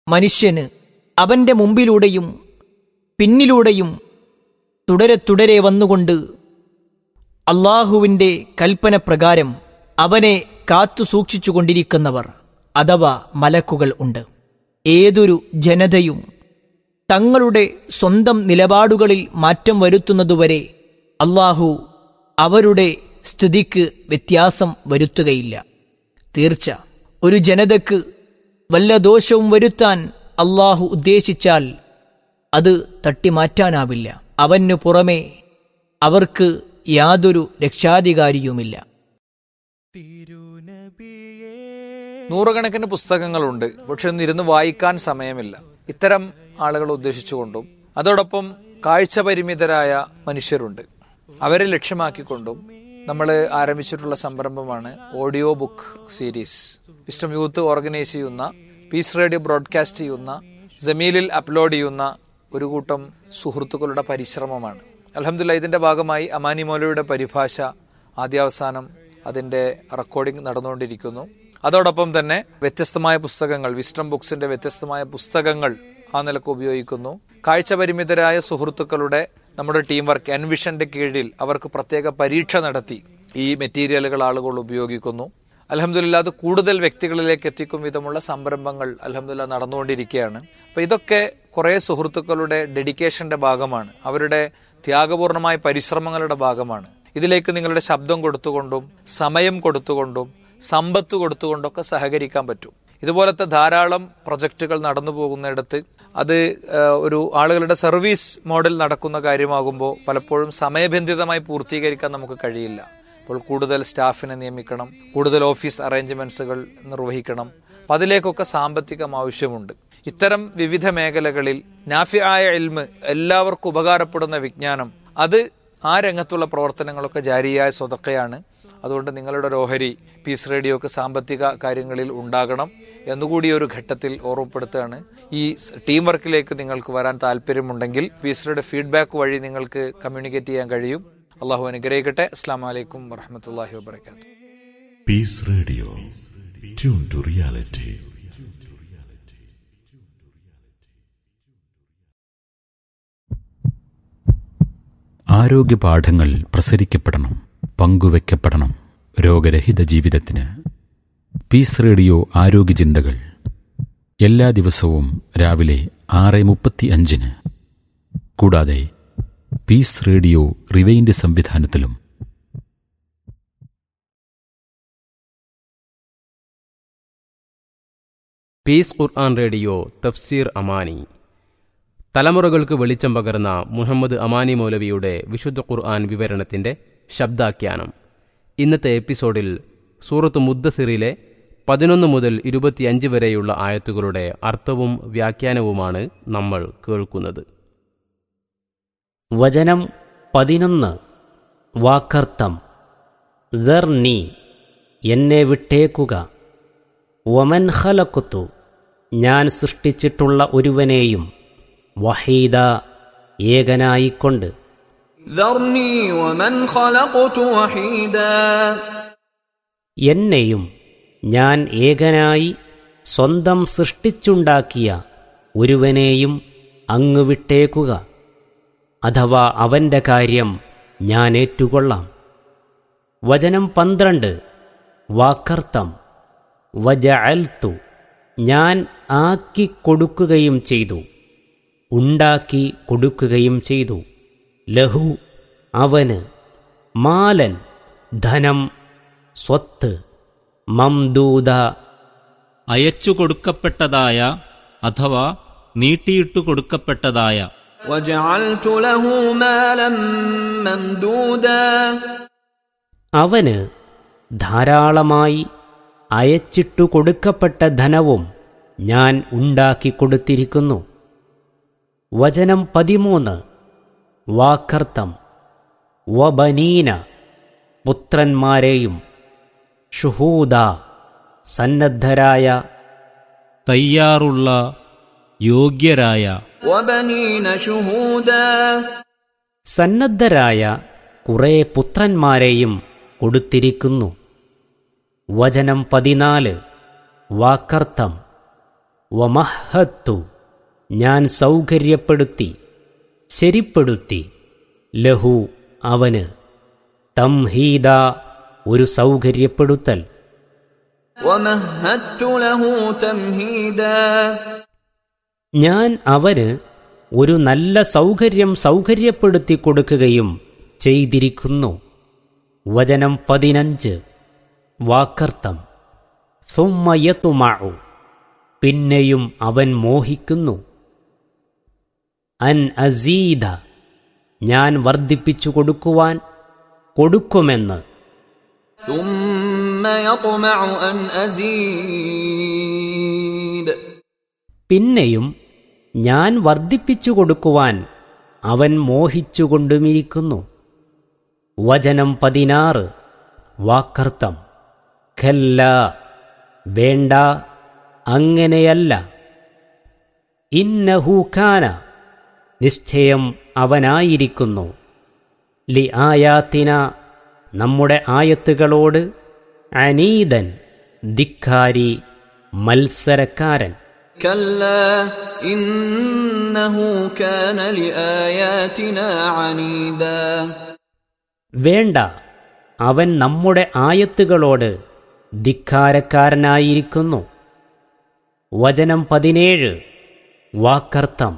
മനുഷ്യന് അവന്റെ മുമ്പിലൂടെയും പിന്നിലൂടെയും തുടരെ തുടരെ വന്നുകൊണ്ട് അള്ളാഹുവിൻ്റെ കൽപ്പന പ്രകാരം അവനെ കാത്തു സൂക്ഷിച്ചുകൊണ്ടിരിക്കുന്നവർ അഥവാ മലക്കുകൾ ഉണ്ട് ഏതൊരു ജനതയും തങ്ങളുടെ സ്വന്തം നിലപാടുകളിൽ മാറ്റം വരുത്തുന്നതുവരെ അള്ളാഹു അവരുടെ സ്ഥിതിക്ക് വ്യത്യാസം വരുത്തുകയില്ല തീർച്ച ഒരു ജനതക്ക് വല്ല ദോഷവും വരുത്താൻ അള്ളാഹു ഉദ്ദേശിച്ചാൽ അത് തട്ടിമാറ്റാനാവില്ല അവനു പുറമെ അവർക്ക് യാതൊരു രക്ഷാധികാരിയുമില്ല നൂറുകണക്കിന് പുസ്തകങ്ങളുണ്ട് പക്ഷെ ഒന്നിരുന്ന് വായിക്കാൻ സമയമില്ല ഇത്തരം ആളുകളെ ഉദ്ദേശിച്ചുകൊണ്ടും അതോടൊപ്പം കാഴ്ച പരിമിതരായ മനുഷ്യരുണ്ട് അവരെ ലക്ഷ്യമാക്കിക്കൊണ്ടും നമ്മൾ ആരംഭിച്ചിട്ടുള്ള സംരംഭമാണ് audio book series wisdom youth organise ചെയ്യുന്ന പീസ് റേഡിയോ ബ്രോഡ്കാസ്റ്റ് ചെയ്യുന്ന ജമീലിൽ അപ്ലോഡ് ചെയ്യുന്ന ഒരു കൂട്ടം സുഹൃത്തുക്കളുടെ പരിശ്രമമാണ് അലഹമില്ല ഇതിന്റെ ഭാഗമായി അമാനി മൗലയുടെ പരിഭാഷ ആദ്യാവസാനം അതിന്റെ റെക്കോർഡിംഗ് നടന്നുകൊണ്ടിരിക്കുന്നു അതോടൊപ്പം തന്നെ വ്യത്യസ്തമായ പുസ്തകങ്ങൾ വിസ്റ്റം ബുക്സിന്റെ വ്യത്യസ്തമായ പുസ്തകങ്ങൾ ആ നിലക്ക് ഉപയോഗിക്കുന്നു കാഴ്ച പരിമിതരായ സുഹൃത്തുക്കളുടെ നമ്മുടെ ടീം വർക്ക് എൻവിഷന്റെ കീഴിൽ അവർക്ക് പ്രത്യേക പരീക്ഷ നടത്തി ഈ മെറ്റീരിയലുകൾ ആളുകൾ ഉപയോഗിക്കുന്നു അലഹമില്ല അത് കൂടുതൽ വ്യക്തികളിലേക്ക് എത്തിക്കും വിധമുള്ള സംരംഭങ്ങൾ അലഹമില്ല നടന്നുകൊണ്ടിരിക്കുകയാണ് അപ്പൊ ഇതൊക്കെ കുറെ സുഹൃത്തുക്കളുടെ ഡെഡിക്കേഷന്റെ ഭാഗമാണ് അവരുടെ ത്യാഗപൂർണമായ പരിശ്രമങ്ങളുടെ ഭാഗമാണ് ഇതിലേക്ക് നിങ്ങളുടെ ശബ്ദം കൊടുത്തുകൊണ്ടും സമയം കൊടുത്തുകൊണ്ടും സമ്പത്ത് കൊടുത്തുകൊണ്ടൊക്കെ സഹകരിക്കാൻ പറ്റും ഇതുപോലത്തെ ധാരാളം പ്രൊജക്റ്റുകൾ നടന്നു പോകുന്നിടത്ത് അത് ഒരു ആളുകളുടെ സർവീസ് മോഡൽ നടക്കുന്ന കാര്യമാകുമ്പോൾ പലപ്പോഴും സമയബന്ധിതമായി പൂർത്തീകരിക്കാൻ നമുക്ക് കഴിയില്ല അപ്പോൾ കൂടുതൽ സ്റ്റാഫിനെ നിയമിക്കണം കൂടുതൽ ഓഫീസ് അറേഞ്ച്മെന്റ്സുകൾ നിർവഹിക്കണം അപ്പം അതിലേക്കൊക്കെ സാമ്പത്തികം ആവശ്യമുണ്ട് ഇത്തരം വിവിധ മേഖലകളിൽ നാഫിയായ എൽമ് എല്ലാവർക്കും ഉപകാരപ്പെടുന്ന വിജ്ഞാനം അത് ആ രംഗത്തുള്ള പ്രവർത്തനങ്ങളൊക്കെ ജാരിയായ സ്വതക്കയാണ് അതുകൊണ്ട് നിങ്ങളുടെ ഒരു ഓഹരി പീസ് റേഡിയോക്ക് സാമ്പത്തിക കാര്യങ്ങളിൽ ഉണ്ടാകണം എന്നുകൂടി ഒരു ഘട്ടത്തിൽ ഓർമ്മപ്പെടുത്തുകയാണ് ഈ ടീം വർക്കിലേക്ക് നിങ്ങൾക്ക് വരാൻ താല്പര്യമുണ്ടെങ്കിൽ പീസ് റേഡിയോ ഫീഡ്ബാക്ക് വഴി നിങ്ങൾക്ക് കമ്മ്യൂണിക്കേറ്റ് ചെയ്യാൻ കഴിയും അള്ളാഹു അനുഗ്രഹിക്കട്ടെ അസ്സാം വലൈക്കും വറഹമത്തല്ലാഹി വാബർക്കാത്തു peace radio tune to reality ആരോഗ്യ പാഠങ്ങൾ പ്രസരിക്കപ്പെടണം പങ്കുവെക്കപ്പെടണം രോഗരഹിത ജീവിതത്തിന് പീസ് റേഡിയോ ആരോഗ്യ ചിന്തകൾ എല്ലാ ദിവസവും രാവിലെ ആറ് മുപ്പത്തി അഞ്ചിന് കൂടാതെ പീസ് റേഡിയോ റിവൈൻഡ് സംവിധാനത്തിലും പീസ് ഖുർആൻ റേഡിയോ തഫ്സീർ അമാനി തലമുറകൾക്ക് വെളിച്ചം പകർന്ന മുഹമ്മദ് അമാനി മൗലവിയുടെ വിശുദ്ധ ഖുർആൻ വിവരണത്തിന്റെ ശബ്ദാഖ്യാനം ഇന്നത്തെ എപ്പിസോഡിൽ സൂറത്ത് മുദ്ദസിറിലെ പതിനൊന്ന് മുതൽ ഇരുപത്തിയഞ്ച് വരെയുള്ള ആയത്തുകളുടെ അർത്ഥവും വ്യാഖ്യാനവുമാണ് നമ്മൾ കേൾക്കുന്നത് വചനം പതിനൊന്ന് വാക്കർത്ഥം നീ എന്നെ വിട്ടേക്കുക വമൻ ഖലക്കുത്തു ഞാൻ സൃഷ്ടിച്ചിട്ടുള്ള ഒരുവനെയും വഹീദ ഏകനായിക്കൊണ്ട് ذرني ومن خلقت وحيدا എന്നെയും ഞാൻ ഏകനായി സ്വന്തം സൃഷ്ടിച്ചുണ്ടാക്കിയ ഒരുവനെയും അങ്ങ് വിട്ടേക്കുക അഥവാ അവന്റെ കാര്യം ഞാൻ ഏറ്റുകൊള്ളാം വചനം പന്ത്രണ്ട് വാക്കർത്ഥം വജഅൽത്തു ഞാൻ ആക്കി കൊടുക്കുകയും ചെയ്തു ഉണ്ടാക്കി കൊടുക്കുകയും ചെയ്തു ലഹു അവന് മാലൻ ധനം സ്വത്ത് മംദൂദ അയച്ചു കൊടുക്കപ്പെട്ടതായ അഥവാ നീട്ടിയിട്ടു കൊടുക്കപ്പെട്ടതായ وجعلت له مالا ممدودا അവന് ധാരാളമായി അയച്ചിട്ടു കൊടുക്കപ്പെട്ട ധനവും ഞാൻ ഉണ്ടാക്കിക്കൊടുത്തിരിക്കുന്നു വചനം പതിമൂന്ന് വാക്കർത്ഥം വബനീന പുത്രന്മാരെയും ഷുഹൂദ സന്നദ്ധരായ തയ്യാറുള്ള യോഗ്യരായ وبنين شهودا സന്നദ്ധരായ കുറെ പുത്രന്മാരെയും കൊടുത്തിരിക്കുന്നു വചനം പതിനാല് വാക്കർത്ഥം വമഹത്തു ഞാൻ സൗകര്യപ്പെടുത്തി ശരിപ്പെടുത്തി ലഹു അവന് തംഹീദ ഒരു സൗകര്യപ്പെടുത്തൽ ومهدت له تمهيدا ഞാൻ അവന് ഒരു നല്ല സൗകര്യം സൗകര്യപ്പെടുത്തി കൊടുക്കുകയും ചെയ്തിരിക്കുന്നു വചനം പതിനഞ്ച് വാക്കർത്ഥം സുമ്മയത്തുമാഉ പിന്നെയും അവൻ മോഹിക്കുന്നു അൻ അസീദ ഞാൻ വർദ്ധിപ്പിച്ചു കൊടുക്കുവാൻ കൊടുക്കുമെന്ന് ثم يطمع أن أزيد പിന്നെയും ഞാൻ വർദ്ധിപ്പിച്ചു കൊടുക്കുവാൻ അവൻ മോഹിച്ചുകൊണ്ടുമിരിക്കുന്നു വചനം പതിനാറ് വാക്കർത്ഥം ഖല്ല വേണ്ട അങ്ങനെയല്ല ഇന്നഹൂഖാന നിശ്ചയം അവനായിരിക്കുന്നു ലി ആയാത്തിന നമ്മുടെ ആയത്തുകളോട് അനീതൻ ധിക്കാരി മത്സരക്കാരൻ كلا إنه كان لآياتنا عنيدا വേണ്ട അവൻ നമ്മുടെ ആയത്തുകളോട് ധിക്കാരക്കാരനായിരിക്കുന്നു വചനം പതിനേഴ് വാക്കർത്ഥം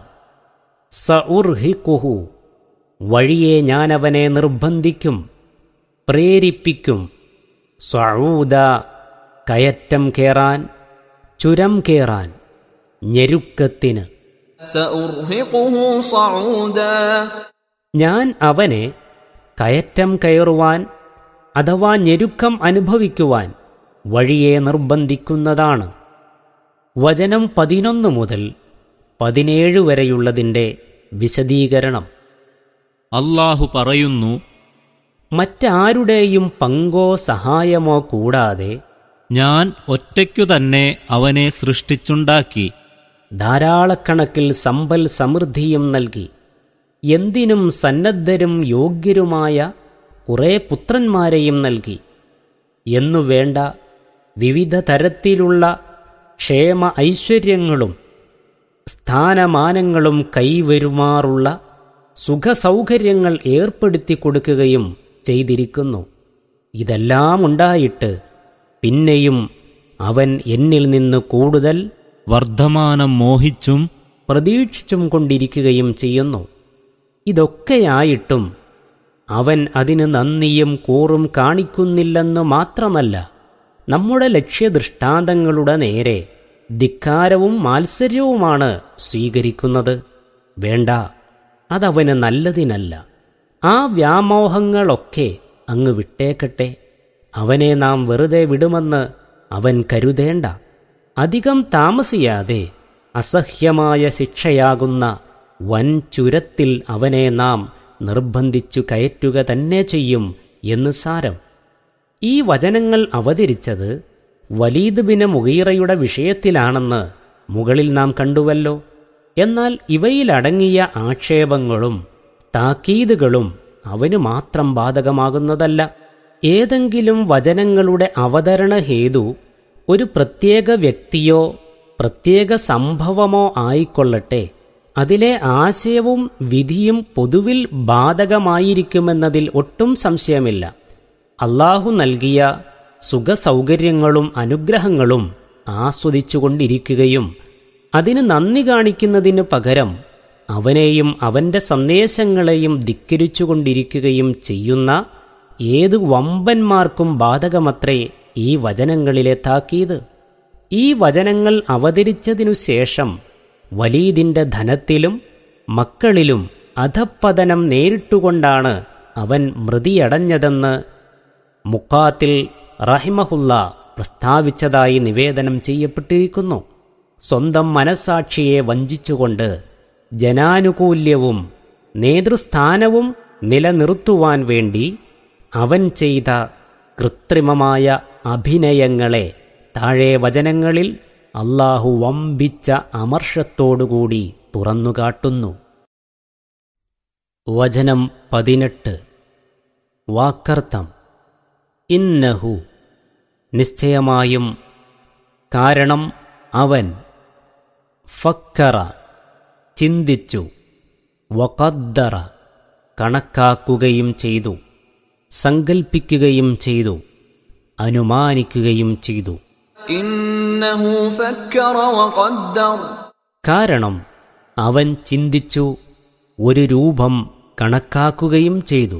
സഉർഹിക്കുഹു വഴിയെ ഞാനവനെ നിർബന്ധിക്കും പ്രേരിപ്പിക്കും സ്വഊദ കയറ്റം കേറാൻ ചുരം കേറാൻ ഞെരുക്കത്തിന് سأرهقه صعودا ഞാൻ അവനെ കയറ്റം കയറുവാൻ അഥവാ ഞെരുക്കം അനുഭവിക്കുവാൻ വഴിയെ നിർബന്ധിക്കുന്നതാണ് വചനം പതിനൊന്ന് മുതൽ പതിനേഴ് വരെയുള്ളതിൻ്റെ വിശദീകരണം അള്ളാഹു പറയുന്നു മറ്റാരുടെയും പങ്കോ സഹായമോ കൂടാതെ ഞാൻ ഒറ്റയ്ക്കു തന്നെ അവനെ സൃഷ്ടിച്ചുണ്ടാക്കി ധാരാളക്കണക്കിൽ സമ്പൽ സമൃദ്ധിയും നൽകി എന്തിനും സന്നദ്ധരും യോഗ്യരുമായ കുറേ പുത്രന്മാരെയും നൽകി എന്നു വേണ്ട വിവിധ തരത്തിലുള്ള ക്ഷേമ ഐശ്വര്യങ്ങളും സ്ഥാനമാനങ്ങളും കൈവരുമാറുള്ള സുഖസൗകര്യങ്ങൾ ഏർപ്പെടുത്തി കൊടുക്കുകയും ചെയ്തിരിക്കുന്നു ഇതെല്ലാം ഉണ്ടായിട്ട് പിന്നെയും അവൻ എന്നിൽ നിന്ന് കൂടുതൽ വർദ്ധമാനം മോഹിച്ചും പ്രതീക്ഷിച്ചും കൊണ്ടിരിക്കുകയും ചെയ്യുന്നു ഇതൊക്കെയായിട്ടും അവൻ അതിന് നന്ദിയും കൂറും കാണിക്കുന്നില്ലെന്ന് മാത്രമല്ല നമ്മുടെ ലക്ഷ്യദൃഷ്ടാന്തങ്ങളുടെ നേരെ ധിക്കാരവും മാത്സര്യവുമാണ് സ്വീകരിക്കുന്നത് വേണ്ട അതവന് നല്ലതിനല്ല ആ വ്യാമോഹങ്ങളൊക്കെ അങ്ങ് വിട്ടേക്കട്ടെ അവനെ നാം വെറുതെ വിടുമെന്ന് അവൻ കരുതേണ്ട അധികം താമസിയാതെ അസഹ്യമായ ശിക്ഷയാകുന്ന വൻ ചുരത്തിൽ അവനെ നാം നിർബന്ധിച്ചു കയറ്റുക തന്നെ ചെയ്യും എന്ന് സാരം ഈ വചനങ്ങൾ അവതരിച്ചത് വലീദ് ബിന് മുഗീറയുടെ വിഷയത്തിലാണെന്ന് മുകളിൽ നാം കണ്ടുവല്ലോ എന്നാൽ ഇവയിലടങ്ങിയ ആക്ഷേപങ്ങളും താക്കീതുകളും അവന് മാത്രം ബാധകമാകുന്നതല്ല ഏതെങ്കിലും വചനങ്ങളുടെ അവതരണ ഹേതു ഒരു പ്രത്യേക വ്യക്തിയോ പ്രത്യേക സംഭവമോ ആയിക്കൊള്ളട്ടെ അതിലെ ആശയവും വിധിയും പൊതുവിൽ ബാധകമായിരിക്കുമെന്നതിൽ ഒട്ടും സംശയമില്ല അള്ളാഹു നൽകിയ സുഖസൗകര്യങ്ങളും അനുഗ്രഹങ്ങളും ആസ്വദിച്ചുകൊണ്ടിരിക്കുകയും അതിന് നന്ദി കാണിക്കുന്നതിന് പകരം അവനെയും അവന്റെ സന്ദേശങ്ങളെയും ധിക്കരിച്ചുകൊണ്ടിരിക്കുകയും ചെയ്യുന്ന ഏത് വമ്പന്മാർക്കും ബാധകമത്രേ ഈ വചനങ്ങളിലെ താക്കീത് ഈ വചനങ്ങൾ അവതരിച്ചതിനു ശേഷം വലീദിന്റെ ധനത്തിലും മക്കളിലും അധപ്പതനം നേരിട്ടുകൊണ്ടാണ് അവൻ മൃതിയടഞ്ഞതെന്ന് മുക്കാത്തിൽ റഹിമഹുല്ല പ്രസ്താവിച്ചതായി നിവേദനം ചെയ്യപ്പെട്ടിരിക്കുന്നു സ്വന്തം മനസാക്ഷിയെ വഞ്ചിച്ചുകൊണ്ട് ജനാനുകൂല്യവും നേതൃസ്ഥാനവും നിലനിർത്തുവാൻ വേണ്ടി അവൻ ചെയ്ത കൃത്രിമമായ അഭിനയങ്ങളെ താഴെ വചനങ്ങളിൽ അള്ളാഹു വമ്പിച്ച അമർഷത്തോടുകൂടി തുറന്നുകാട്ടുന്നു വചനം പതിനെട്ട് വാക്കർത്ഥം ഇന്നഹു നിശ്ചയമായും കാരണം അവൻ ഫക്കറ ചിന്തിച്ചു വഖദ്ദറ കണക്കാക്കുകയും ചെയ്തു സങ്കൽപ്പിക്കുകയും ചെയ്തു അനുമാനിക്കുകയും ചെയ്തു إنه فكر وقدر കാരണം അവൻ ചിന്തിച്ചു ഒരു രൂപം കണക്കാക്കുകയും ചെയ്തു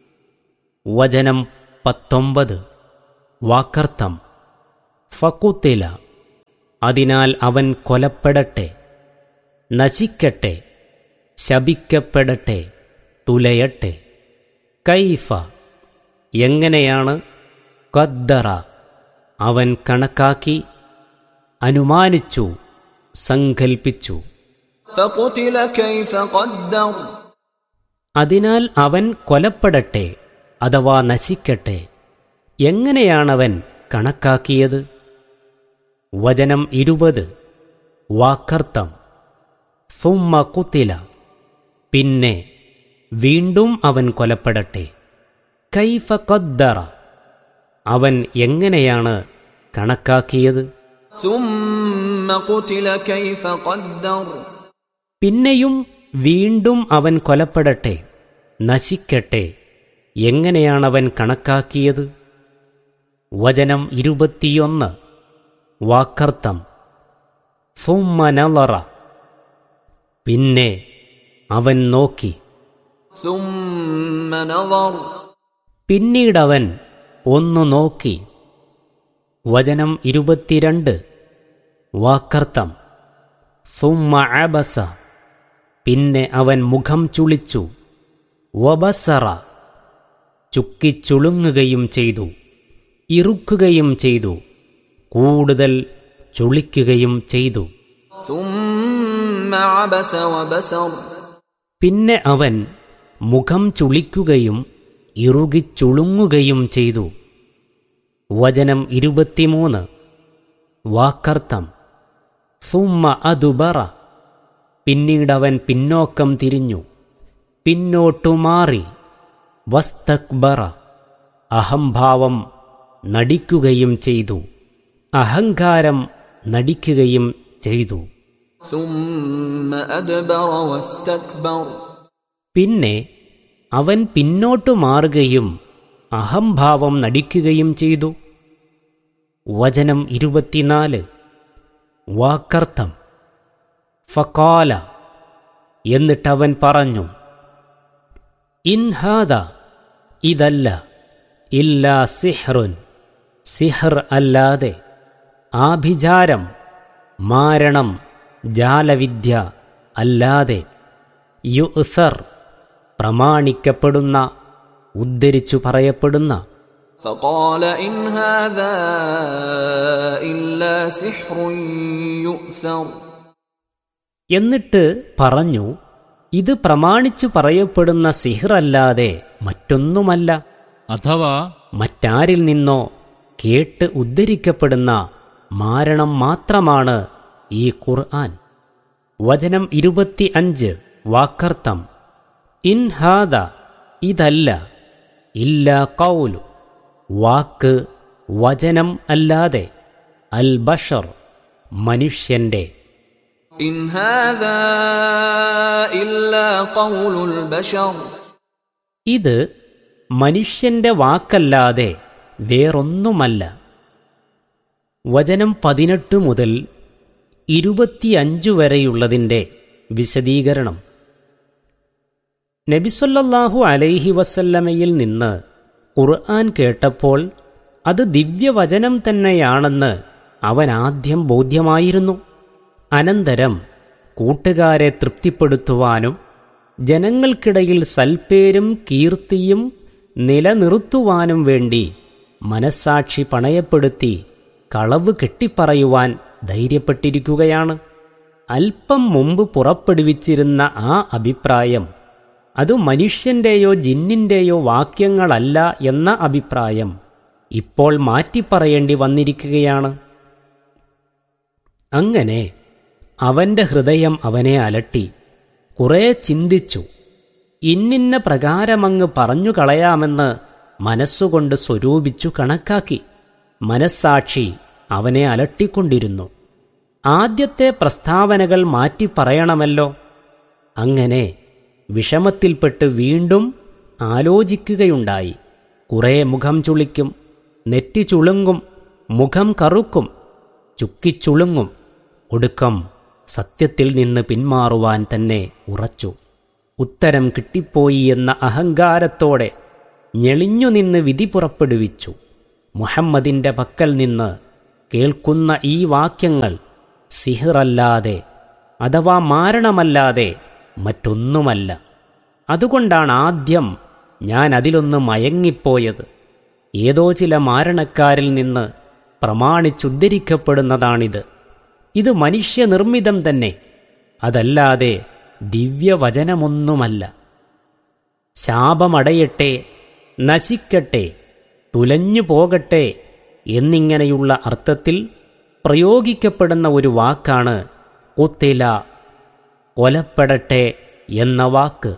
വചനം പത്തൊമ്പത് വാക്കർത്ഥം ഫക്കുത്തില അതിനാൽ അവൻ കൊലപ്പെടട്ടെ നശിക്കട്ടെ ശപിക്കപ്പെടട്ടെ തുലയട്ടെ കൈഫ എങ്ങനെയാണ് കദ്ദറ അവൻ കണക്കാക്കി അനുമാനിച്ചു സങ്കൽപ്പിച്ചു فقتل كيف قدر അതിനാൽ അവൻ കൊലപ്പെടട്ടെ അഥവാ നശിക്കട്ടെ എങ്ങനെയാണവൻ കണക്കാക്കിയത് വചനം ഇരുപത് വാക്കർത്ഥം സുമ്മ കുത്തില പിന്നെ വീണ്ടും അവൻ കൊലപ്പെടട്ടെ കൈഫ കൊദ്ദറ അവൻ എങ്ങനെയാണ് കണക്കാക്കിയത് ثم قتل كيف قدر പിന്നെയും വീണ്ടും അവൻ കൊലപ്പെടട്ടെ നശിക്കട്ടെ എങ്ങനെയാണവൻ കണക്കാക്കിയത് വചനം ഇരുപത്തിയൊന്ന് വാക്കർത്ഥം സുമ്മനലറ പിന്നെ അവൻ നോക്കി ثم نظر പിന്നീടവൻ ഒന്നു നോക്കി വചനം ഇരുപത്തിരണ്ട് വാക്കർത്ഥം സുമ്മ അബസ പിന്നെ അവൻ മുഖം ചുളിച്ചു വബസറ ചുക്കിച്ചുളുങ്ങുകയും ചെയ്തു ഇറുക്കുകയും ചെയ്തു കൂടുതൽ ചുളിക്കുകയും ചെയ്തു ثم عبس وبسر പിന്നെ അവൻ മുഖം ചുളിക്കുകയും ഇറുകിച്ചുളുങ്ങുകയും ചെയ്തു വചനം ഇരുപത്തിമൂന്ന് വാക്കർത്ഥം സുമ്മ അതുബറ പിന്നീടവൻ പിന്നോക്കം തിരിഞ്ഞു പിന്നോട്ടു മാറി വസ്തക്ബറ അഹംഭാവം നടിക്കുകയും ചെയ്തു അഹങ്കാരം നടിക്കുകയും ചെയ്തു ثم أدبر واستكبر പിന്നെ അവൻ പിന്നോട്ടു മാറുകയും അഹംഭാവം നടിക്കുകയും ചെയ്തു വചനം ഇരുപത്തിനാല് വാക്കർത്ഥം ഫക്കാല എന്നിട്ടവൻ പറഞ്ഞു ഇൻഹാദ ഇതല്ല ഇല്ലാ സിഹ്റുൻ സിഹർ അല്ലാതെ ആഭിചാരം മാരണം ജാലവിദ്യ അല്ലാതെ യുസർ പ്രമാണിക്കപ്പെടുന്ന ഉദ്ധരിച്ചു പറയപ്പെടുന്ന فقال إن هذا إلا سحر يؤثر എന്നിട്ട് പറഞ്ഞു ഇത് പ്രമാണിച്ചു പറയപ്പെടുന്ന സിഹ്റല്ലാതെ മറ്റൊന്നുമല്ല അഥവാ മറ്റാരിൽ നിന്നോ കേട്ട് ഉദ്ധരിക്കപ്പെടുന്ന മാരണം മാത്രമാണ് ഈ ഖുർആൻ വചനം ഇരുപത്തി അഞ്ച് വാക്കർത്ഥം ഇൻഹാദ ഇതല്ല ഇല്ല കൗലു വാക്ക് വചനം അല്ലാതെ അൽ ബഷർ മനുഷ്യന്റെ إن هذا إلا قول البشر ഇത് മനുഷ്യന്റെ വാക്കല്ലാതെ വേറൊന്നുമല്ല വചനം പതിനെട്ട് മുതൽ ഇരുപത്തിയഞ്ചു വരെയുള്ളതിൻ്റെ വിശദീകരണം നബിസൊല്ലാഹു അലൈഹി വസല്ലമയിൽ നിന്ന് ഖുർആൻ കേട്ടപ്പോൾ അത് ദിവ്യവചനം തന്നെയാണെന്ന് അവൻ ആദ്യം ബോധ്യമായിരുന്നു അനന്തരം കൂട്ടുകാരെ തൃപ്തിപ്പെടുത്തുവാനും ജനങ്ങൾക്കിടയിൽ സൽപ്പേരും കീർത്തിയും നിലനിർത്തുവാനും വേണ്ടി മനസ്സാക്ഷി പണയപ്പെടുത്തി കളവ് കെട്ടിപ്പറയുവാൻ ധൈര്യപ്പെട്ടിരിക്കുകയാണ് അല്പം മുമ്പ് പുറപ്പെടുവിച്ചിരുന്ന ആ അഭിപ്രായം അത് മനുഷ്യന്റെയോ ജിന്നിന്റെയോ വാക്യങ്ങളല്ല എന്ന അഭിപ്രായം ഇപ്പോൾ മാറ്റിപ്പറയേണ്ടി വന്നിരിക്കുകയാണ് അങ്ങനെ അവന്റെ ഹൃദയം അവനെ അലട്ടി കുറെ ചിന്തിച്ചു ഇന്നിന്ന പ്രകാരമങ്ങ് പറഞ്ഞു കളയാമെന്ന് മനസ്സുകൊണ്ട് സ്വരൂപിച്ചു കണക്കാക്കി മനസ്സാക്ഷി അവനെ അലട്ടിക്കൊണ്ടിരുന്നു ആദ്യത്തെ പ്രസ്താവനകൾ മാറ്റി പറയണമല്ലോ അങ്ങനെ വിഷമത്തിൽപ്പെട്ട് വീണ്ടും ആലോചിക്കുകയുണ്ടായി കുറേ മുഖം ചുളിക്കും നെറ്റി ചുളുങ്ങും മുഖം കറുക്കും ചുക്കിച്ചുളുങ്ങും ഒടുക്കം സത്യത്തിൽ നിന്ന് പിന്മാറുവാൻ തന്നെ ഉറച്ചു ഉത്തരം കിട്ടിപ്പോയി എന്ന അഹങ്കാരത്തോടെ ഞെളിഞ്ഞു നിന്ന് വിധി പുറപ്പെടുവിച്ചു മുഹമ്മദിന്റെ പക്കൽ നിന്ന് കേൾക്കുന്ന ഈ വാക്യങ്ങൾ സിഹിറല്ലാതെ അഥവാ മാരണമല്ലാതെ മറ്റൊന്നുമല്ല അതുകൊണ്ടാണ് ആദ്യം ഞാൻ അതിലൊന്ന് മയങ്ങിപ്പോയത് ഏതോ ചില മാരണക്കാരിൽ നിന്ന് പ്രമാണിച്ചുദ്ധരിക്കപ്പെടുന്നതാണിത് ഇത് മനുഷ്യനിർമ്മിതം തന്നെ അതല്ലാതെ ദിവ്യവചനമൊന്നുമല്ല ശാപമടയട്ടെ നശിക്കട്ടെ തുലഞ്ഞു പോകട്ടെ എന്നിങ്ങനെയുള്ള അർത്ഥത്തിൽ പ്രയോഗിക്കപ്പെടുന്ന ഒരു വാക്കാണ് കുത്തില കൊലപ്പെടട്ടെ എന്ന വാക്ക്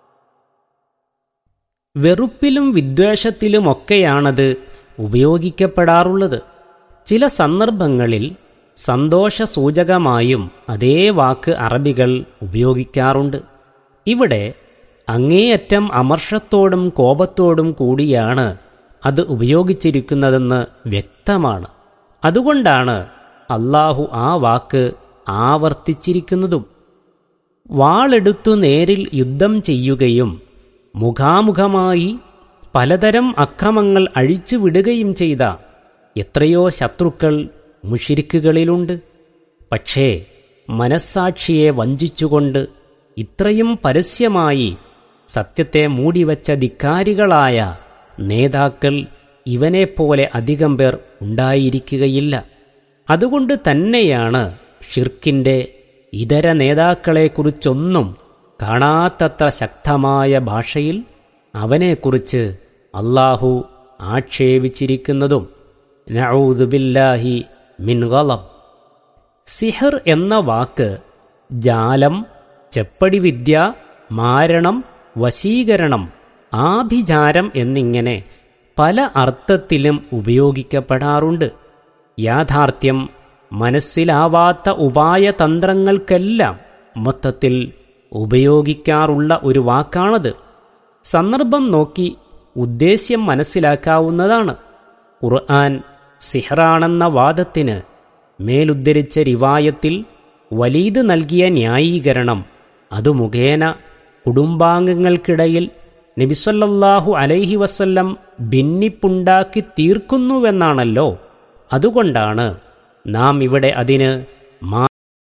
വെറുപ്പിലും വിദ്വേഷത്തിലുമൊക്കെയാണത് ഉപയോഗിക്കപ്പെടാറുള്ളത് ചില സന്ദർഭങ്ങളിൽ സന്തോഷസൂചകമായും അതേ വാക്ക് അറബികൾ ഉപയോഗിക്കാറുണ്ട് ഇവിടെ അങ്ങേയറ്റം അമർഷത്തോടും കോപത്തോടും കൂടിയാണ് അത് ഉപയോഗിച്ചിരിക്കുന്നതെന്ന് വ്യക്തമാണ് അതുകൊണ്ടാണ് അള്ളാഹു ആ വാക്ക് ആവർത്തിച്ചിരിക്കുന്നതും വാളെടുത്തു നേരിൽ യുദ്ധം ചെയ്യുകയും മുഖാമുഖമായി പലതരം അക്രമങ്ങൾ അഴിച്ചുവിടുകയും ചെയ്ത എത്രയോ ശത്രുക്കൾ മുഷിരിക്കുകളിലുണ്ട് പക്ഷേ മനസ്സാക്ഷിയെ വഞ്ചിച്ചുകൊണ്ട് ഇത്രയും പരസ്യമായി സത്യത്തെ മൂടിവച്ച ധിക്കാരികളായ നേതാക്കൾ ഇവനെപ്പോലെ അധികം പേർ ഉണ്ടായിരിക്കുകയില്ല അതുകൊണ്ട് തന്നെയാണ് ഷിർക്കിൻ്റെ ഇതര നേതാക്കളെക്കുറിച്ചൊന്നും കാണാത്തത്ര ശക്തമായ ഭാഷയിൽ അവനെക്കുറിച്ച് അള്ളാഹു ആക്ഷേപിച്ചിരിക്കുന്നതും നഊദുബില്ലാഹി മിൻ ഗളബ് സിഹർ എന്ന വാക്ക് ജാലം ചെപ്പടിവിദ്യ മാരണം വശീകരണം ആഭിചാരം എന്നിങ്ങനെ പല അർത്ഥത്തിലും ഉപയോഗിക്കപ്പെടാറുണ്ട് യാഥാർത്ഥ്യം മനസ്സിലാവാത്ത ഉപായതന്ത്രങ്ങൾക്കെല്ലാം മൊത്തത്തിൽ ഉപയോഗിക്കാറുള്ള ഒരു വാക്കാണത് സന്ദർഭം നോക്കി ഉദ്ദേശ്യം മനസ്സിലാക്കാവുന്നതാണ് ഖുർആൻ സിഹറാണെന്ന വാദത്തിന് മേലുദ്ധരിച്ച റിവായത്തിൽ വലീദ് നൽകിയ ന്യായീകരണം അതു മുഖേന കുടുംബാംഗങ്ങൾക്കിടയിൽ നബിസല്ലാഹു അലൈഹി വസല്ലം ഭിന്നിപ്പുണ്ടാക്കി തീർക്കുന്നുവെന്നാണല്ലോ അതുകൊണ്ടാണ് നാം ഇവിടെ അതിന് മാ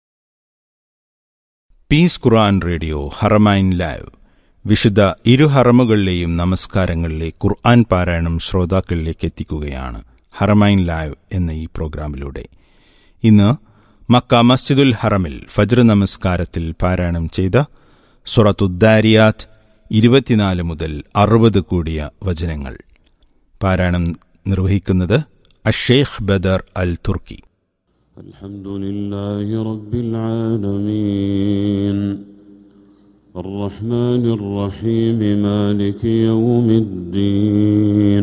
പീസ് ഖുർആൻ റേഡിയോ ഹറമൈൻ ലൈവ് വിശുദ്ധ ഇരു ഹറമുകളിലെയും നമസ്കാരങ്ങളിലെ ഖുർആൻ പാരായണം ശ്രോതാക്കളിലേക്ക് എത്തിക്കുകയാണ് ഹറമൈൻ ലൈവ് എന്ന ഈ പ്രോഗ്രാമിലൂടെ ഇന്ന് മക്ക മസ്ജിദുൽ ഹറമിൽ ഫജ്ർ നമസ്കാരത്തിൽ പാരായണം ചെയ്ത സുറത്തുദ്ദാരിയാത്ത് ഇരുപത്തിനാല് മുതൽ അറുപത് കൂടിയ വചനങ്ങൾ പാരായണം നിർവഹിക്കുന്നത് അഷേഖ് ബദർ അൽ തുർക്കി الحمد لله رب العالمين الرحمن الرحيم مالك يوم الدين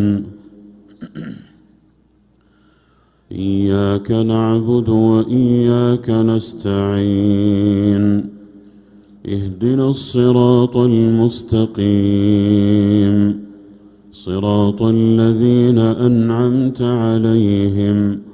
إياك نعبد وإياك نستعين اهدنا الصراط المستقيم صراط الذين أنعمت عليهم